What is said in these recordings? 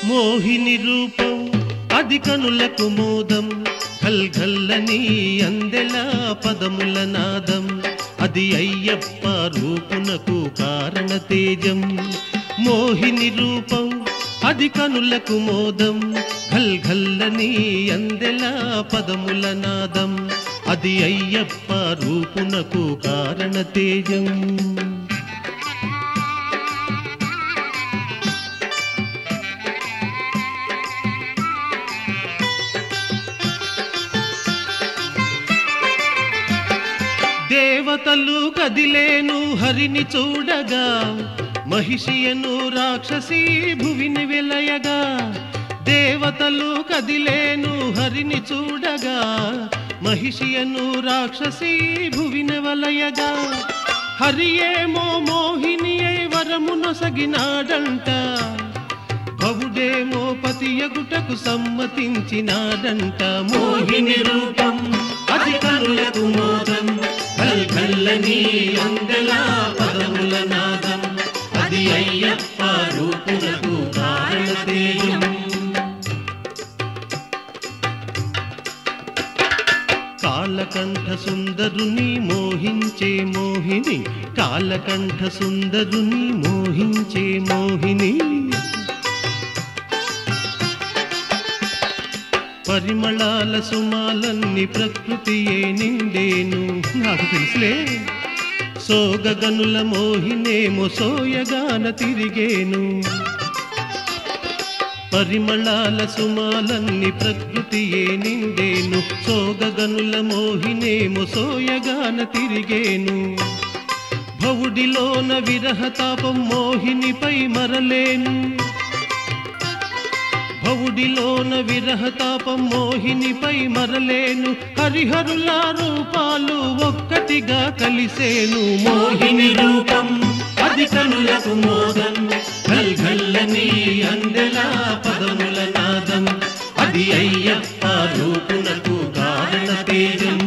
మోహిని రూపం అది కనులకు మోదం గల్గల్లని అందెల పదముల నాదం అది అయ్యప్ప రూపునకు కారణ తేజం మోహిని రూపం అది కనులకు మోదం గల్గల్లని అందెల పదముల నాదం అది అయ్యప్ప రూపునకు కారణ తేజం దేవతలు కదిలేను హరిని చూడగా మహిషియను రాక్షసి భువిని వెలయగా దేవతలు కదిలేను హరిని చూడగా మహిషియను రాక్షసి భువిని వలయగా హరియేమో మోహిని అయి వరమునొసగినాడంట భవుడేమో పతియగుటకు సమ్మతించినాడంట మోహిని రూపం అది కనులకు మోదం కల్కల్లని అందెల పదముల నాదం అది అయ్యప్ప రూపునకు కారణతేజం కాలకంఠ సుందరుని మోహించే మోహిని కాలకంఠ సుందరుని మోహించే మోహిని పరిమళాల సుమాలన్ని ప్రకృతియే నిండేను నాకు తెలుసులే సోగగనుల మోహినేమో సోయగాన తిరిగేను పరిమళాల సుమాలన్ని ప్రకృతియే నిండేను సోగగనుల మోహినేమో సోయగాన తిరిగేను భవుడిలోన విరహ తాపం మోహినిపై మరలేను భవుడిలోన విరహ తాపం మోహినిపై మరలేను హరిహరుల రూపాలు ఒక్కటిగా కలిసేను మోహిని రూపం అది కనులకు మోదం గల్గల్లని అందెల పదముల నాదం అది అయ్యప్ప రూపునకు కారణ తేజం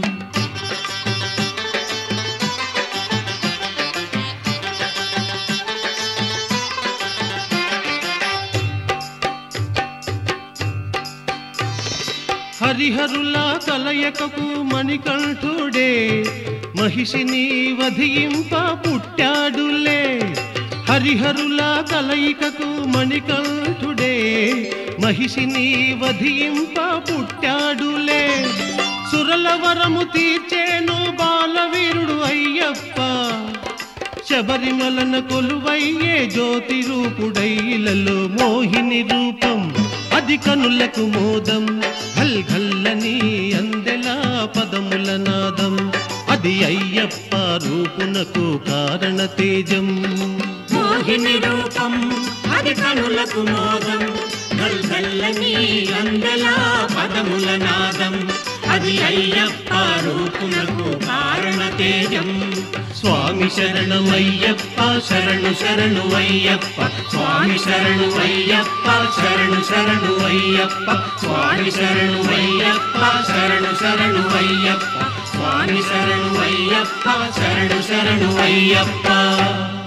హరిహరుల కలయకకు మణికంఠుడే మహిషిని వధింప పుట్టాడులే హరిహరుల కలయికకు మణికంఠుడే మహిషిని వధింప పుట్టాడులే సురల వరము తీర్చేను బాలవీరుడు అయ్యప్ప శబరిమలన కొలువయ్యే జ్యోతి రూపుడైలలో మోహిని రూపం అది కనులకు మోదం గల్గల్లని అందెల పదముల నాదం అది అయ్యప్ప రూపునకు కారణ తేజం మోహిని రూపం అది కనులకు మోదం గల్గల్లని అందెల పదముల నాదం అది అయ్యప్ప రూపునకు కారణ తేజం స్వామి శరణమయ్యప్ప శరణు శరణు అయ్యప్ప స్వామి శరణు అయ్యప్ప శరణు శరణు అయ్యప్ప స్వామి శరణు అయ్యప్ప శరణు శరణు అయ్యప్ప స్వామి శరణు అయ్యప్ప శరణు శరణు అయ్యప్ప